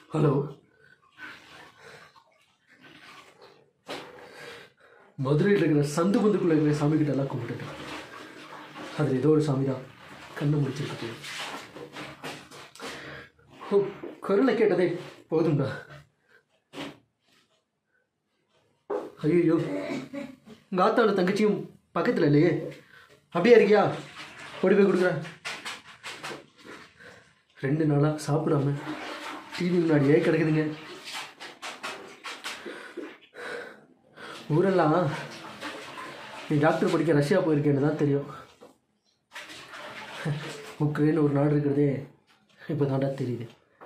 hello மதுரையில் இருக்கிற சந்து பந்துக்குள்ளே இருக்கிற சாமி கிட்ட எல்லாம் கும்பிட்டுட்டேன் அதில் ஏதோ ஒரு சாமி தான் கண்ணை முடிச்சிருக்கு ஓ குரலை கேட்டதே போதும்டா ஐயோ உங்கள் ஆத்தாவோட தங்கச்சியும் பக்கத்தில் இல்லையே அப்படியே இருக்கியா ஓடி போய் கொடுக்குறேன் ரெண்டு நாளாக சாப்பிடாம டிவி முன்னாடியே கிடக்குதுங்க ஊரெல்லாம் நீ டாக்டர் படிக்க ரஷ்யா போயிருக்கேன்னு தான் தெரியும் உக்ரைன் ஒரு நாடு இருக்கிறதே இப்போ தாண்டா தெரியுது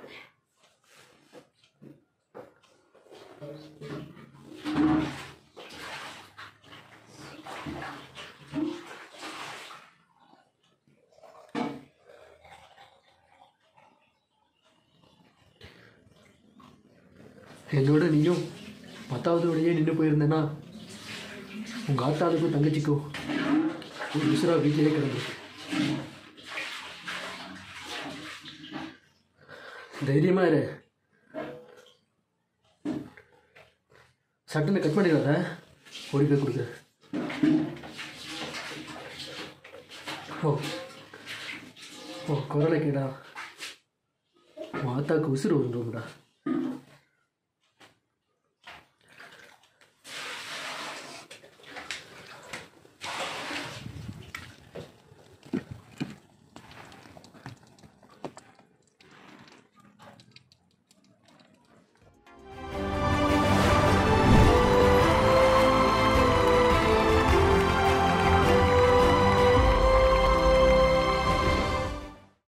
என்னோட நீயும் பத்தாவது வழியே நின்று போயிருந்தேன்னா உங்கள் ஆத்தாளுக்கும் தங்கச்சிக்கும் ஒரு உசுரா வீட்டிலே கிடந்திருக்கு தைரியமாக இரு சட்டுன்னு கட் பண்ணிடாத ஓடி போய் கொடுக்குறேன் ஓ ஓ குரலை கேடா உன் ஆத்தாக்கு உசுறு வந்துடும்டா